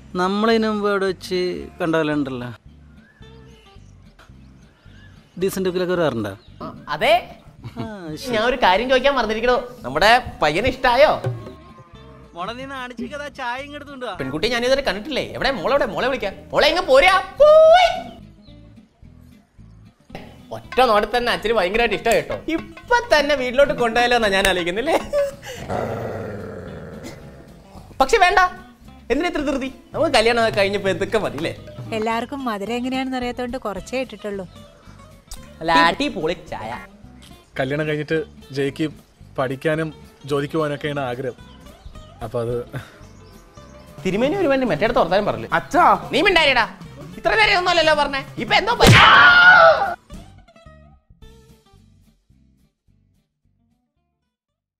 നമ്മളതിന് മുമ്പ് അവിടെ വെച്ച് കണ്ടാലുണ്ടല്ലോ ഡീസൻ്റ് ലുക്കിലൊക്കെ വരാറുണ്ടോ ആ, അതെ ആ, ഞാൻ ഒരു കാര്യം ചോദിക്കാൻ മറന്നിരിക്കണോ നമ്മുടെ പയ്യന് ഇഷ്ടായോ മോളെ നീ നാണിച്ചിക്കതാ ചായ ഇങ്ങെടുത്തുണ്ട് പെൺകുട്ടി ഞാൻ ഇതുവരെ കണ്ടിട്ടില്ലേ എവിടെ മോളെവിടെ മോളെ വിളിക്കാം മോളെ എങ്ങ പോരാ പോയ്. ഒറ്റ നോടെ തന്നെ അച്ഛന് ഭയങ്കരമായിട്ട് ഇഷ്ടം കേട്ടോ ഇപ്പൊ തന്നെ വീട്ടിലോട്ട് കൊണ്ടുപോയാലോ എന്നാ ഞാൻ ആലോചിക്കുന്നില്ലേ പക്ഷെ വേണ്ട എന്തിനാ ഇത്ര ധൃതി നമുക്ക് കല്യാണം ഒക്കെ കഴിഞ്ഞപ്പോ എന്തൊക്കെ മതി അല്ലേ എല്ലാവർക്കും മധുരം എങ്ങനെയാണെന്ന് അറിയാത്തോണ്ട് കുറച്ചേ ഇട്ടിട്ടുള്ളൂ അല്ല അടി പൊളി ചായ കല്യാണം കഴിഞ്ഞിട്ട് ജയ്ക്ക് പഠിക്കാനും ജോലിക്ക് പോകാനൊക്കെയാണ് ആഗ്രഹം അപ്പൊ അത് തിരുമേനി ഒരു വേണ്ടി മറ്റേടത്ത് തുറത്താനും പറഞ്ഞില്ല അച്ഛാ നീ മിണ്ടാരിടാ ഇത്ര നേരം ഒന്നുമല്ലല്ലോ പറഞ്ഞേ ഇപ്പൊ എന്തോ പറ്റി?